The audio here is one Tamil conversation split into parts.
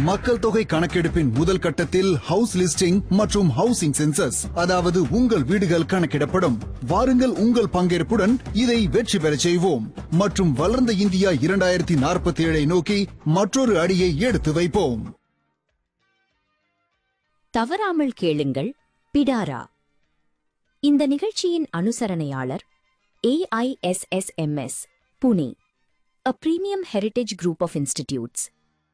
மக்கள் தொகை கணக்கெடுப்பின் முதல் கட்டத்தில் ஹவுஸ் லிஸ்டிங் மற்றும் ஹவுசிங் சென்சஸ் அதாவது உங்கள் வீடுகள் கணக்கிடப்படும் வாருங்கள் உங்கள் பங்கேற்புடன் இதை வெற்றி பெறச் செய்வோம் மற்றும் வளர்ந்த இந்தியா இரண்டாயிரத்தி நாற்பத்தி ஏழை நோக்கி மற்றொரு அடியை எடுத்து வைப்போம் தவறாமல் கேளுங்கள் பிடாரா இந்த நிகழ்ச்சியின் அனுசரணையாளர் AISSMS Pune a premium heritage group of institutes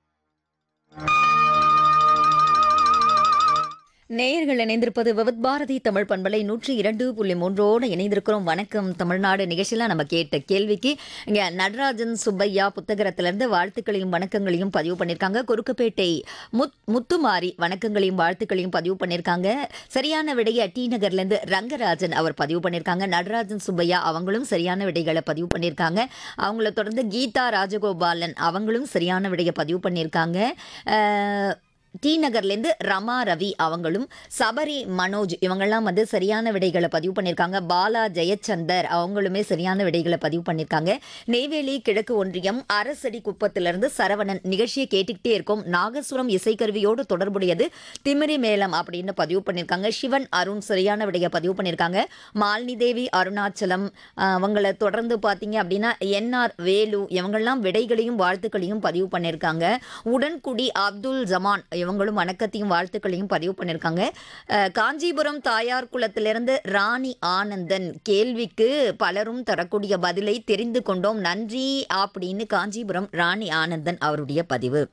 நேயர்கள் இணைந்திருப்பது விவத் பாரதி தமிழ் பண்பலை நூற்றி இரண்டு புள்ளி மூன்றோடு இணைந்திருக்கிறோம் வணக்கம் தமிழ்நாடு நிகழ்ச்சியில நம்ம கேட்ட கேள்விக்கு இங்க நடராஜன் சுப்பையா புத்தகத்திலிருந்து வாழ்த்துக்களையும் வணக்கங்களையும் பதிவு பண்ணியிருக்காங்க குறுக்குப்பேட்டை முத் முத்துமாரி வணக்கங்களையும் வாழ்த்துக்களையும் பதிவு பண்ணியிருக்காங்க சரியான விடையை டி நகர்லேருந்து ரங்கராஜன் அவர் பதிவு பண்ணியிருக்காங்க நடராஜன் சுப்பையா அவங்களும் சரியான விடைகளை பதிவு பண்ணியிருக்காங்க அவங்கள தொடர்ந்து கீதா ராஜகோபாலன் அவங்களும் சரியான விடையை பதிவு பண்ணியிருக்காங்க அஹ், டி நகர்லேருந்து ரமா ரவி அவங்களும் சபரி மனோஜ் இவங்கெல்லாம் வந்து சரியான விடைகளை பதிவு பண்ணியிருக்காங்க பாலா ஜெயச்சந்தர் அவங்களுமே சரியான விடைகளை பதிவு பண்ணியிருக்காங்க நெய்வேலி கிழக்கு ஒன்றியம் அரசடி குப்பத்திலிருந்து சரவணன் நிகழ்ச்சியை கேட்டுக்கிட்டே இருக்கும் நாகசுரம் இசைக்கருவியோடு தொடர்புடையது திமிரி மேளம் அப்படின்னு பதிவு பண்ணியிருக்காங்க சிவன் அருண் சரியான விடையை பதிவு பண்ணியிருக்காங்க மாலினி தேவி அருணாச்சலம் ஆஹ், அவங்கள தொடர்ந்து பார்த்தீங்க அப்படின்னா என்ஆர் வேலு இவங்கெல்லாம் விடைகளையும் வாழ்த்துக்களையும் பதிவு பண்ணியிருக்காங்க உடன்குடி அப்துல் ஜமான் இவங்களும் வணக்கத்தையும் வாழ்த்துக்களையும் பதிவு பண்ணியிருக்காங்க அஹ், காஞ்சிபுரம் தாயார் குளத்திலிருந்து ராணி ஆனந்தன் கேள்விக்கு பலரும் தரக்கூடிய பதிலை தெரிந்து கொண்டோம் நன்றி அப்படின்னு காஞ்சிபுரம் ராணி ஆனந்தன் அவருடைய பதிவு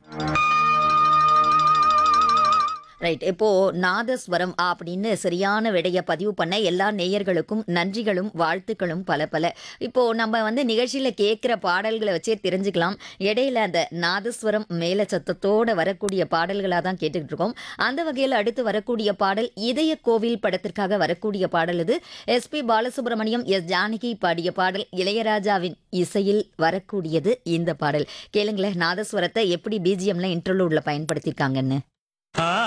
ரைட் இப்போ நாதஸ்வரம் அப்படின்னு சரியான விடையை பதிவு பண்ண எல்லா நேயர்களுக்கும் நன்றிகளும் வாழ்த்துக்களும் பல பல இப்போ நம்ம வந்து நிகழ்ச்சியில கேட்குற பாடல்களை வச்சே தெரிஞ்சுக்கலாம் இடையில அந்த நாதஸ்வரம் மேல சத்தத்தோட வரக்கூடிய பாடல்களாக தான் கேட்டுக்கிட்டு இருக்கோம் அந்த வகையில் அடுத்து வரக்கூடிய பாடல் இதய கோவில் படத்திற்காக வரக்கூடிய பாடல் இது எஸ்பி பாலசுப்ரமணியம் எஸ் ஜானகி பாடிய பாடல் இளையராஜாவின் இசையில் வரக்கூடியது இந்த பாடல் கேளுங்களேன் நாதஸ்வரத்தை எப்படி பிஜிஎம்ல இன்டர்லூட்ல பயன்படுத்தியிருக்காங்கன்னு ஆ